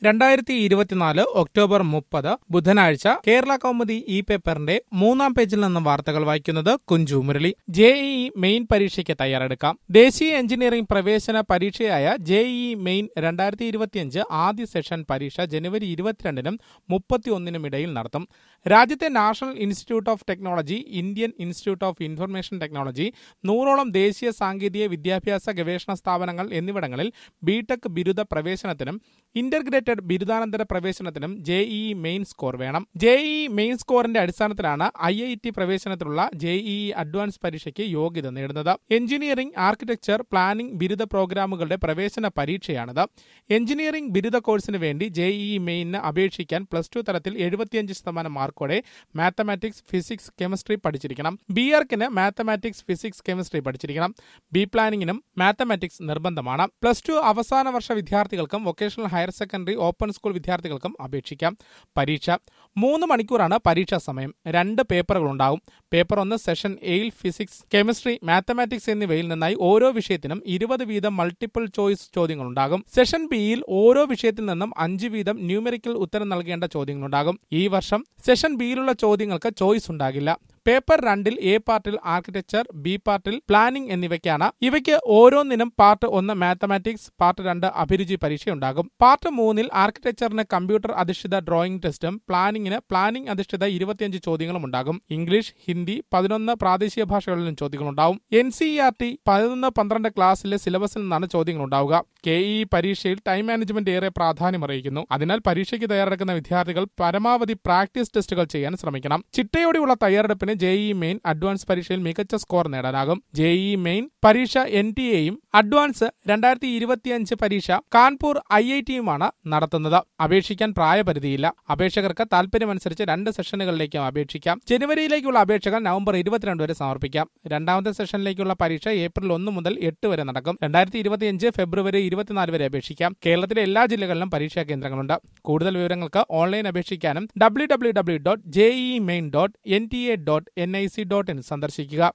രണ്ടായിരത്തി ഇരുപത്തിനാല് ഒക്ടോബർ മുപ്പത് ബുധനാഴ്ച കേരള കൗമുദി ഇ പേപ്പറിന്റെ മൂന്നാം പേജിൽ നിന്ന് വാർത്തകൾ വായിക്കുന്നത് കുഞ്ചു മുരളി ജെഇഇ മെയിൻ പരീക്ഷയ്ക്ക് തയ്യാറെടുക്കാം ദേശീയ എഞ്ചിനീയറിംഗ് പ്രവേശന പരീക്ഷയായ ജെഇഇ മെയിൻ രണ്ടായിരത്തി ഇരുപത്തിയഞ്ച് ആദ്യ സെഷൻ പരീക്ഷ ജനുവരി ഇരുപത്തിരണ്ടിനും മുപ്പത്തിയൊന്നിനും ഇടയിൽ നടത്തും രാജ്യത്തെ national institute of technology Indian institute of information technology നൂറോളം ദേശീയ സാങ്കേതിക വിദ്യാഭ്യാസ ഗവേഷണ സ്ഥാപനങ്ങൾ എന്നിവിടങ്ങളിൽ ബിടെക് ബിരുദ പ്രവേശനത്തിനും ഇന്റർഗ്രേറ്റഡ് ബിരുദാനന്തര പ്രവേശനത്തിനും ജെഇഇ മെയിൻ സ്കോർ വേണം ജെഇഇ മെയിൻ സ്കോറിന്റെ അടിസ്ഥാനത്തിലാണ് ഐ ഐ ടി പ്രവേശനത്തിനുള്ള ജെഇഇ അഡ്വാൻസ് പരീക്ഷയ്ക്ക് യോഗ്യത നേടുന്നത് എഞ്ചിനീയറിംഗ് ആർക്കിടെക്ചർ പ്ലാനിംഗ് ബിരുദ പ്രോഗ്രാമുകളുടെ പ്രവേശന പരീക്ഷയാണിത് എഞ്ചിനീയറിംഗ് ബിരുദ കോഴ്സിന് വേണ്ടി ജെഇഇ മെയിനിന് അപേക്ഷിക്കാൻ പ്ലസ് ടു തലത്തിൽ എഴുപത്തിയഞ്ച് ശതമാനം മാർക്കോടെ മാത്തമാറ്റിക്സ് ഫിസിക്സ് കെമിസ്ട്രി പഠിച്ചിരിക്കണം ബി ആർക്കിന് മാത്തമാറ്റിക്സ് ഫിസിക്സ് കെമിസ്ട്രി പഠിച്ചിരിക്കണം ബി പ്ലാനിങ്ങിനും മാത്തമാറ്റിക്സ് നിർബന്ധമാണ് പ്ലസ് ടു അവസാന വർഷ വിദ്യാർത്ഥികൾക്കും vocational higher secondary open school വിദ്യാർത്ഥികൾക്കും അപേക്ഷിക്കാം പരീക്ഷ മൂന്ന് മണിക്കൂറാണ് പരീക്ഷാ സമയം രണ്ട് പേപ്പറുകൾ ഉണ്ടാവും പേപ്പർ ഒന്ന് സെഷൻ എയിൽ ഫിസിക്സ് കെമിസ്ട്രി മാത്തമാറ്റിക്സ് എന്നിവയിൽ നിന്നായി ഓരോ വിഷയത്തിനും ഇരുപത് വീതം മൾട്ടിപ്പിൾ ചോയ്സ് ചോദ്യങ്ങളുണ്ടാകും സെഷൻ ബിയിൽ ഓരോ വിഷയത്തിൽ നിന്നും അഞ്ച് വീതം ന്യൂമെറിക്കൽ ഉത്തരം നൽകേണ്ട ചോദ്യങ്ങളുണ്ടാകും ഈ വർഷം സെഷൻ ബിയിലുള്ള ചോദ്യങ്ങൾക്ക് ചോയ്സ് ഉണ്ടാകില്ല പേപ്പർ രണ്ടിൽ എ പാർട്ടിൽ ആർക്കിടെക്ചർ ബി പാർട്ടിൽ പ്ലാനിംഗ് എന്നിവയ്ക്കാണ് ഇവയ്ക്ക് ഓരോന്നിനും പാർട്ട് ഒന്ന് മാത്തമാറ്റിക്സ് പാർട്ട് രണ്ട് അഭിരുചി പരീക്ഷയുണ്ടാകും പാർട്ട് മൂന്നിൽ ആർക്കിടെക്ചറിന് കമ്പ്യൂട്ടർ അധിഷ്ഠിത ഡ്രോയിംഗ് ടെസ്റ്റും പ്ലാനിങ്ങിന് പ്ലാനിംഗ് അധിഷ്ഠിത ഇരുപത്തിയഞ്ച് ചോദ്യങ്ങളും ഉണ്ടാകും ഇംഗ്ലീഷ് ഹിന്ദി പതിനൊന്ന് പ്രാദേശിക ഭാഷകളിലും ചോദ്യങ്ങളുണ്ടാവും എൻ സി ആർ ടി പതിനൊന്ന് പന്ത്രണ്ട് ക്ലാസ്സിലെ സിലബസിൽ നിന്നാണ് ചോദ്യങ്ങൾ ഉണ്ടാവുക കെ ഇ പരീക്ഷയിൽ ടൈം മാനേജ്മെന്റ് ഏറെ പ്രാധാന്യം അറിയിക്കുന്നു അതിനാൽ പരീക്ഷയ്ക്ക് തയ്യാറെടുക്കുന്ന വിദ്യാർത്ഥികൾ പരമാവധി പ്രാക്ടീസ് ടെസ്റ്റുകൾ ചെയ്യാൻ ശ്രമിക്കണം ചിട്ടയോടെയുള്ള തയ്യാറെടുപ്പിന് ജെഇ മെയിൻ അഡ്വാൻസ് പരീക്ഷയിൽ മികച്ച സ്കോർ നേടാനാകും ജെഇ മെയിൻ പരീക്ഷ എൻ ടി എയും അഡ്വാൻസ് രണ്ടായിരത്തി ഇരുപത്തിയഞ്ച് പരീക്ഷ കാൺപൂർ ഐ ഐ ടിയുമാണ് നടത്തുന്നത് അപേക്ഷിക്കാൻ പ്രായപരിധിയില്ല അപേക്ഷകർക്ക് താൽപര്യമനുസരിച്ച് രണ്ട് സെഷനുകളിലേക്കും അപേക്ഷിക്കാം ജനുവരിയിലേക്കുള്ള അപേക്ഷകൾ നവംബർ ഇരുപത്തിരണ്ട് വരെ സമർപ്പിക്കാം രണ്ടാമത്തെ സെഷനിലേക്കുള്ള പരീക്ഷ ഏപ്രിൽ ഒന്ന് മുതൽ എട്ട് വരെ നടക്കും രണ്ടായിരത്തി ഇരുപത്തിയഞ്ച് ഫെബ്രുവരി ഇരുപത്തിനാല് വരെ അപേക്ഷിക്കാം കേരളത്തിലെ എല്ലാ ജില്ലകളിലും പരീക്ഷാ കേന്ദ്രങ്ങളുണ്ട് കൂടുതൽ വിവരങ്ങൾക്ക് ഓൺലൈൻ അപേക്ഷിക്കാനും W W W dot JEE main dot N T A dot N I C dot in സന്ദർശിക്കുക